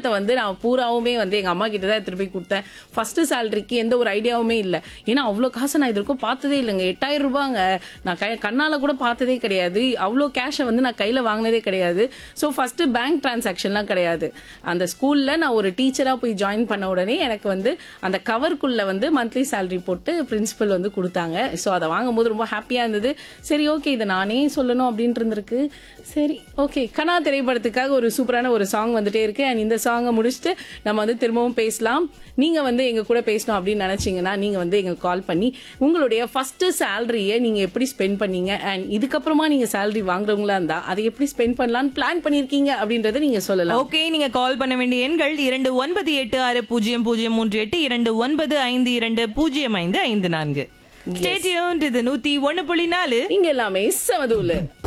பணத்தை வந்து நான் பூராவுமே வந்து எங்க அம்மா கிட்ட தான் திருப்பி கொடுத்தேன் ஃபர்ஸ்ட் சேலரிக்கு எந்த ஒரு ஐடியாவுமே இல்லை ஏன்னா அவ்வளோ காசு நான் இது வரைக்கும் பார்த்ததே இல்லைங்க எட்டாயிரம் ரூபாங்க நான் கை கண்ணால கூட பார்த்ததே கிடையாது அவ்வளோ கேஷை வந்து நான் கையில வாங்கினதே கிடையாது ஸோ ஃபர்ஸ்ட் பேங்க் டிரான்சாக்ஷன்லாம் கிடையாது அந்த ஸ்கூல்ல நான் ஒரு டீச்சரா போய் ஜாயின் பண்ண உடனே எனக்கு வந்து அந்த கவருக்குள்ள வந்து மந்த்லி சேலரி போட்டு பிரின்சிபல் வந்து கொடுத்தாங்க ஸோ அதை வாங்கும்போது ரொம்ப ஹாப்பியா இருந்தது சரி ஓகே இதை நானே சொல்லணும் அப்படின்ட்டு இருந்திருக்கு சரி ஓகே கனா திரைப்படத்துக்காக ஒரு சூப்பரான ஒரு சாங் வந்துட்டே இருக்கு அண்ட் இந்த சாங்கை முடிச்சுட்டு நம்ம வந்து திரும்பவும் பேசலாம் நீங்க வந்து எங்க கூட பேசணும் அப்படின்னு நினைச்சீங்கன்னா நீங்க வந்து எங்களுக்கு கால் பண்ணி உங்களுடைய ஃபர்ஸ்ட் சேலரியை நீங்க எப்படி ஸ்பெண்ட் பண்ணீங்க அண்ட் இதுக்கப்புறமா நீங்க சேலரி வாங்குறவங்களா இருந்தா அதை எப்படி ஸ்பெண்ட் பண்ணலாம்னு பிளான் பண்ணிருக்கீங்க அப்படின்றத நீங்க சொல்லலாம் ஓகே நீங்க கால் பண்ண வேண்டிய எண்கள் இரண்டு ஒன்பது எட்டு ஆறு பூஜ்ஜியம் பூஜ்ஜியம் மூன்று எட்டு இரண்டு ஒன்பது ஐந்து இரண்டு பூஜ்ஜியம் ஐந்து ஐந்து நான்கு ஸ்டேடியம் இது நூத்தி ஒன்னு புள்ளி நாலு நீங்க எல்லாமே சமதூல